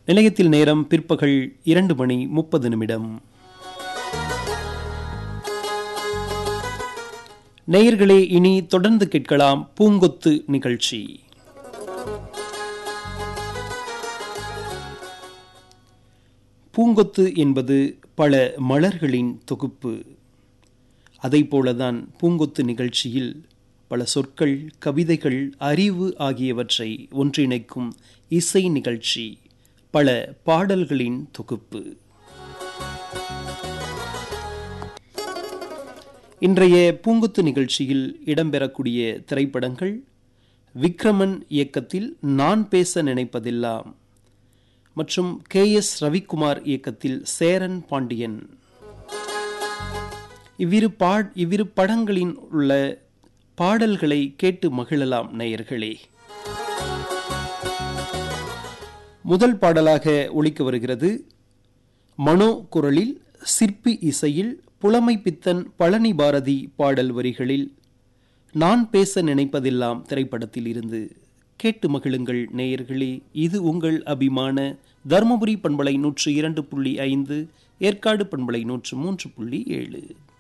நிலையத்தில் நேரம் பிற்பகல் இரண்டு மணி முப்பது நிமிடம் நேயர்களே இனி தொடர்ந்து கேட்கலாம் பூங்கொத்து நிகழ்ச்சி பூங்கொத்து என்பது பல மலர்களின் தொகுப்பு அதைப்போலதான் பூங்கொத்து நிகழ்ச்சியில் பல சொற்கள் கவிதைகள் அறிவு ஆகியவற்றை ஒன்றிணைக்கும் இசை நிகழ்ச்சி பல பாடல்களின் தொகுப்பு இன்றைய பூங்குத்து நிகழ்ச்சியில் இடம்பெறக்கூடிய திரைப்படங்கள் விக்ரமன் இயக்கத்தில் நான் பேச நினைப்பதெல்லாம் மற்றும் கே எஸ் ரவிக்குமார் இயக்கத்தில் சேரன் பாண்டியன் இவ்விரு பா இவ்விரு படங்களின் உள்ள பாடல்களை கேட்டு மகிழலாம் நேயர்களே முதல் பாடலாக ஒழிக்க வருகிறது மனோ குரலில் சிற்பி இசையில் புலமை பித்தன் பழனி பாரதி பாடல் வரிகளில் நான் பேச நினைப்பதெல்லாம் திரைப்படத்தில் இருந்து கேட்டு மகிழுங்கள் நேயர்களே இது உங்கள் அபிமான தருமபுரி பண்பலை நூற்று இரண்டு புள்ளி ஐந்து ஏற்காடு பண்பலை நூற்று மூன்று புள்ளி ஏழு